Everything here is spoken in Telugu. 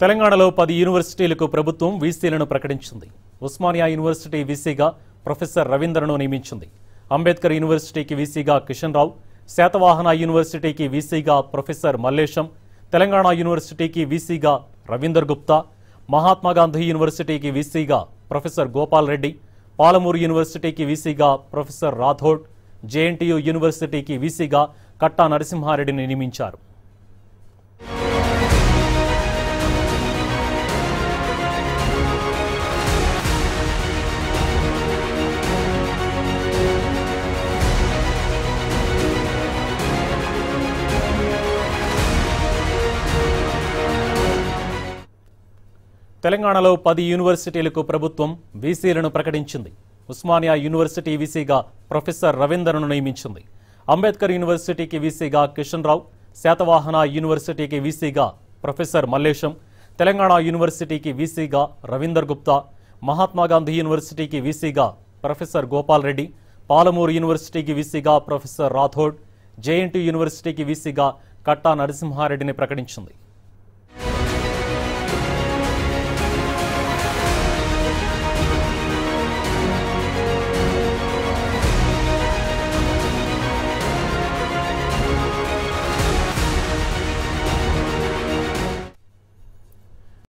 తెలంగాణలో పది యూనివర్సిటీలకు ప్రభుత్వం వీసీలను ప్రకటించింది ఉస్మానియా యూనివర్సిటీ వీసీగా ప్రొఫెసర్ రవీంద్రను నియమించింది అంబేద్కర్ యూనివర్సిటీకి వీసీగా కిషన్ రావు శాతవాహన యూనివర్సిటీకి వీసీగా ప్రొఫెసర్ మల్లేశం తెలంగాణ యూనివర్సిటీకి వీసీగా రవీందర్ గుప్తా మహాత్మా గాంధీ యూనివర్సిటీకి వీసీగా ప్రొఫెసర్ గోపాల్ రెడ్డి పాలమూరు యూనివర్సిటీకి వీసీగా ప్రొఫెసర్ రాథోడ్ జేఎన్టీయూ యూనివర్సిటీకి వీసీగా కట్టా నరసింహారెడ్డిని నియమించారు తెలంగాణలో పది యూనివర్సిటీలకు ప్రభుత్వం వీసీలను ప్రకటించింది ఉస్మానియా యూనివర్సిటీ వీసీగా ప్రొఫెసర్ రవీందర్ను నియమించింది అంబేద్కర్ యూనివర్సిటీకి వీసీగా కిషన్ రావు శాతవాహన యూనివర్సిటీకి వీసీగా ప్రొఫెసర్ మల్లేశం తెలంగాణ యూనివర్సిటీకి వీసీగా రవీందర్ గుప్తా మహాత్మా గాంధీ యూనివర్సిటీకి వీసీగా ప్రొఫెసర్ గోపాల్ రెడ్డి పాలమూరు యూనివర్సిటీకి వీసీగా ప్రొఫెసర్ రాథోడ్ జేఎన్టీ యూనివర్సిటీకి వీసీగా కట్టా నరసింహారెడ్డిని ప్రకటించింది